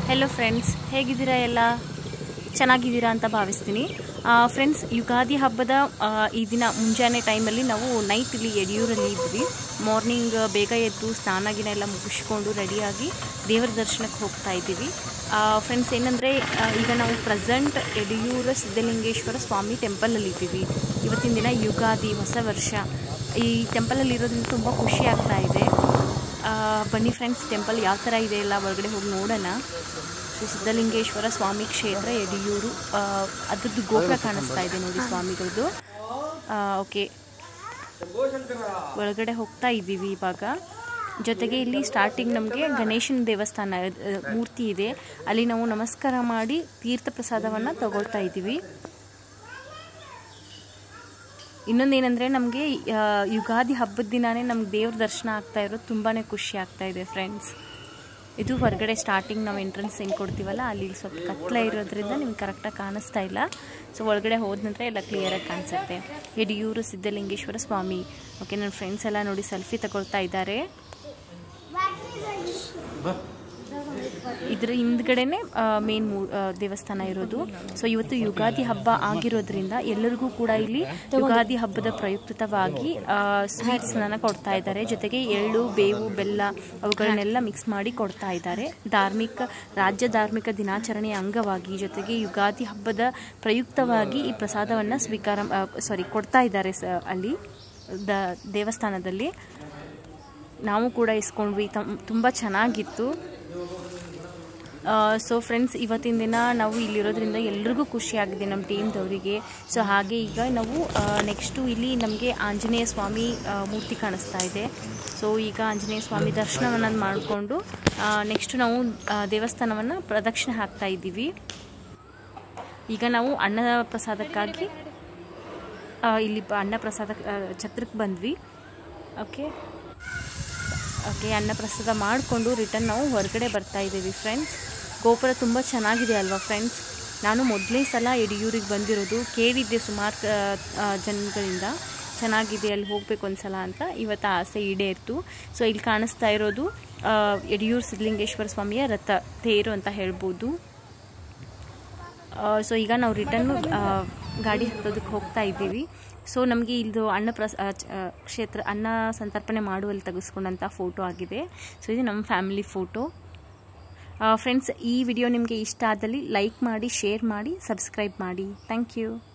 hello friends ಹೇಗಿದ್ದೀರಾ ಎಲ್ಲ ಚೆನ್ನಾಗಿದ್ದೀರಾ ಅಂತ ಭಾವಿಸ್ತೀನಿ ಫ್ರೆಂಡ್ಸ್ ಯುಗಾದಿ ಹಬ್ಬದ ಆ, ಈ ದಿನ ಮುಂಜಾನೆ ಟೈಮಲ್ಲಿ ನಾವು ನೈಟ್ ಇಲ್ಲಿ ಯಡಿಯೂರಲ್ಲಿ ಇದ್ವಿ ಮಾರ್ನಿಂಗ್ ಬೇಗ ಎದ್ದು ಸ್ನಾನ ಗಿನ ಎಲ್ಲ ಮುಗಿಸ್ಕೊಂಡು ರೆಡಿಯಾಗಿ ದೇವರ ದರ್ಶನಕ್ಕೆ ಹೋಗ್ತಾ ಇದ್ದೀವಿ ಫ್ರೆಂಡ್ಸ್ ಏನಂದರೆ ಈಗ ನಾವು ಪ್ರೆಸೆಂಟ್ ಯಡಿಯೂರ ಸಿದ್ಧಲಿಂಗೇಶ್ವರ ಸ್ವಾಮಿ ಟೆಂಪಲಲ್ಲಿ ಇದ್ದೀವಿ ಇವತ್ತಿನ ದಿನ ಯುಗಾದಿ ಹೊಸ ವರ್ಷ ಈ ಟೆಂಪಲಲ್ಲಿ ಇರೋದ್ರಿಂದ ತುಂಬ ಖುಷಿ ಆಗ್ತಾ ಇದೆ ಆ, ಬನ್ನಿ ಫ್ರೆಂಡ್ಸ್ ಟೆಂಪಲ್ ಯಾವ ಥರ ಇದೆ ಎಲ್ಲ ಹೊರಗಡೆ ಹೋಗಿ ನೋಡೋಣ ಶ್ರೀ ಸಿದ್ಧಲಿಂಗೇಶ್ವರ ಸ್ವಾಮಿ ಕ್ಷೇತ್ರ ಯಡಿಯೂರು ಆ, ಅದ್ರದ್ದು ಗೋಪುರ ಕಾಣಿಸ್ತಾ ಇದೆ ನೋಡಿ ಸ್ವಾಮಿಗಳದ್ದು ಓಕೆ ಒಳಗಡೆ ಹೋಗ್ತಾ ಇದ್ದೀವಿ ಇವಾಗ ಜೊತೆಗೆ ಇಲ್ಲಿ ಸ್ಟಾರ್ಟಿಂಗ್ ನಮಗೆ ಗಣೇಶನ ದೇವಸ್ಥಾನ ಆ, ಮೂರ್ತಿ ಇದೆ ಅಲ್ಲಿ ನಾವು ನಮಸ್ಕಾರ ಮಾಡಿ ತೀರ್ಥ ಪ್ರಸಾದವನ್ನು ತಗೊಳ್ತಾ ಇದ್ದೀವಿ ಇನ್ನೊಂದೇನೆಂದರೆ ನಮಗೆ ಯುಗಾದಿ ಹಬ್ಬದ ದಿನಾನೇ ನಮ್ಗೆ ದೇವ್ರ ದರ್ಶನ ಆಗ್ತಾ ಇರೋದು ತುಂಬಾ ಖುಷಿ ಆಗ್ತಾ ಇದೆ ಫ್ರೆಂಡ್ಸ್ ಇದು ಹೊರಗಡೆ ಸ್ಟಾರ್ಟಿಂಗ್ ನಾವು ಎಂಟ್ರೆನ್ಸ್ ಹೆಂಗೆ ಕೊಡ್ತೀವಲ್ಲ ಅಲ್ಲಿ ಸ್ವಲ್ಪ ಕತ್ಲೆ ಇರೋದ್ರಿಂದ ನಿಮ್ಗೆ ಕರೆಕ್ಟಾಗಿ ಕಾಣಿಸ್ತಾ ಇಲ್ಲ ಸೊ ಒಳಗಡೆ ಹೋದ ನಂತರ ಎಲ್ಲ ಕ್ಲಿಯರಾಗಿ ಕಾಣಿಸುತ್ತೆ ಯಡಿಯೂರು ಸಿದ್ಧಲಿಂಗೇಶ್ವರ ಸ್ವಾಮಿ ಓಕೆ ನನ್ನ ಫ್ರೆಂಡ್ಸ್ ಎಲ್ಲ ನೋಡಿ ಸೆಲ್ಫಿ ತಗೊಳ್ತಾ ಇದ್ದಾರೆ ಇದ್ರ ಹಿಂದ್ಗಡೆನೆ ಮೇನ್ ದೇವಸ್ಥಾನ ಇರೋದು ಸೊ ಇವತ್ತು ಯುಗಾದಿ ಹಬ್ಬ ಆಗಿರೋದ್ರಿಂದ ಎಲ್ಲರಿಗೂ ಕೂಡ ಇಲ್ಲಿ ಯುಗಾದಿ ಹಬ್ಬದ ಪ್ರಯುಕ್ತವಾಗಿ ಸ್ವೀಟ್ಸ್ ಅನ್ನ ಕೊಡ್ತಾ ಇದ್ದಾರೆ ಜೊತೆಗೆ ಎಳ್ಳು ಬೇವು ಬೆಲ್ಲ ಅವುಗಳನ್ನೆಲ್ಲ ಮಿಕ್ಸ್ ಮಾಡಿ ಕೊಡ್ತಾ ಇದ್ದಾರೆ ಧಾರ್ಮಿಕ ರಾಜ್ಯ ಧಾರ್ಮಿಕ ದಿನಾಚರಣೆಯ ಅಂಗವಾಗಿ ಜೊತೆಗೆ ಯುಗಾದಿ ಹಬ್ಬದ ಪ್ರಯುಕ್ತವಾಗಿ ಈ ಪ್ರಸಾದವನ್ನು ಸ್ವೀಕಾರ ಸಾರಿ ಕೊಡ್ತಾ ಇದ್ದಾರೆ ಸ ಅಲ್ಲಿ ದ ದೇವಸ್ಥಾನದಲ್ಲಿ ನಾವು ಕೂಡ ಇಸ್ಕೊಂಡ್ವಿ ತಮ್ ತುಂಬ ಚೆನ್ನಾಗಿತ್ತು ಸೊ ಫ್ರೆಂಡ್ಸ್ ಇವತ್ತಿನ ದಿನ ನಾವು ಇಲ್ಲಿರೋದ್ರಿಂದ ಎಲ್ರಿಗೂ ಖುಷಿಯಾಗಿದೆ ನಮ್ಮ ಟೀಮ್ದವರಿಗೆ ಸೊ ಹಾಗೆ ಈಗ ನಾವು ನೆಕ್ಸ್ಟು ಇಲ್ಲಿ ನಮಗೆ ಆಂಜನೇಯ ಸ್ವಾಮಿ ಆ, ಮೂರ್ತಿ ಕಾಣಿಸ್ತಾ ಇದೆ ಸೊ ಈಗ ಆಂಜನೇಯ ಸ್ವಾಮಿ ದರ್ಶನವನ್ನು ಮಾಡಿಕೊಂಡು ನೆಕ್ಸ್ಟು ನಾವು ಆ, ದೇವಸ್ಥಾನವನ್ನು ಪ್ರದಕ್ಷಿಣೆ ಹಾಕ್ತಾ ಇದ್ದೀವಿ ಈಗ ನಾವು ಅನ್ನ ಪ್ರಸಾದಕ್ಕಾಗಿ ಆ, ಇಲ್ಲಿ ಬ- ಅನ್ನ ಪ್ರಸಾದ ಆ, ಛತ್ರಕ್ಕೆ ಬಂದ್ವಿ ಓಕೆ ಓಕೆ ಅನ್ನ ಪ್ರಸಾದ ಮಾಡಿಕೊಂಡು ರಿಟರ್ನ್ ನಾವು ಹೊರಗಡೆ ಬರ್ತಾ ಇದ್ದೀವಿ ಫ್ರೆಂಡ್ಸ್ ಗೋಪುರ ತುಂಬ ಚೆನ್ನಾಗಿದೆ ಅಲ್ವಾ ಫ್ರೆಂಡ್ಸ್ ನಾನು ಮೊದಲನೇ ಸಲ ಯಡಿಯೂರಿಗೆ ಬಂದಿರೋದು ಕೇಳಿದ್ದೆ ಸುಮಾರು ಜನಗಳಿಂದ ಚೆನ್ನಾಗಿದೆ ಅಲ್ಲಿ ಹೋಗಬೇಕು ಒಂದ್ಸಲ ಅಂತ ಇವತ್ತು ಆ ಆಸೆ ಈಡೇರಿತು ಸೊ ಇಲ್ಲಿ ಕಾಣಿಸ್ತಾ ಇರೋದು ಆ, ಯಡಿಯೂರು ಸಿದ್ಧಲಿಂಗೇಶ್ವರ ಸ್ವಾಮಿಯ ರಥ ತೇರು ಅಂತ ಹೇಳ್ಬೋದು ಸೊ ಈಗ ನಾವು ರಿಟರ್ನ್ ಗಾಡಿ ಹತ್ತೋದಕ್ಕೆ ಹೋಗ್ತಾ ಇದ್ದೀವಿ ಸೊ ನಮಗೆ ಇದು ಅನ್ನ ಪ್ರಸ ಆ, ಚ- ಆ, ಕ್ಷೇತ್ರ ಅನ್ನ ಸಂತರ್ಪಣೆ ಮಾಡುವಲ್ಲಿ ತೆಗೆಸ್ಕೊಂಡಂಥ ಫೋಟೋ ಆಗಿದೆ ಸೊ ಇದು ನಮ್ಮ ಫ್ಯಾಮಿಲಿ ಫೋಟೋ ಫ್ರೆಂಡ್ಸ್ ಈ ವಿಡಿಯೋ ನಿಮಗೆ ಇಷ್ಟ ಆದಲ್ಲಿ ಲೈಕ್ ಮಾಡಿ ಶೇರ್ ಮಾಡಿ ಸಬ್ಸ್ಕ್ರೈಬ್ ಮಾಡಿ ಥ್ಯಾಂಕ್ ಯು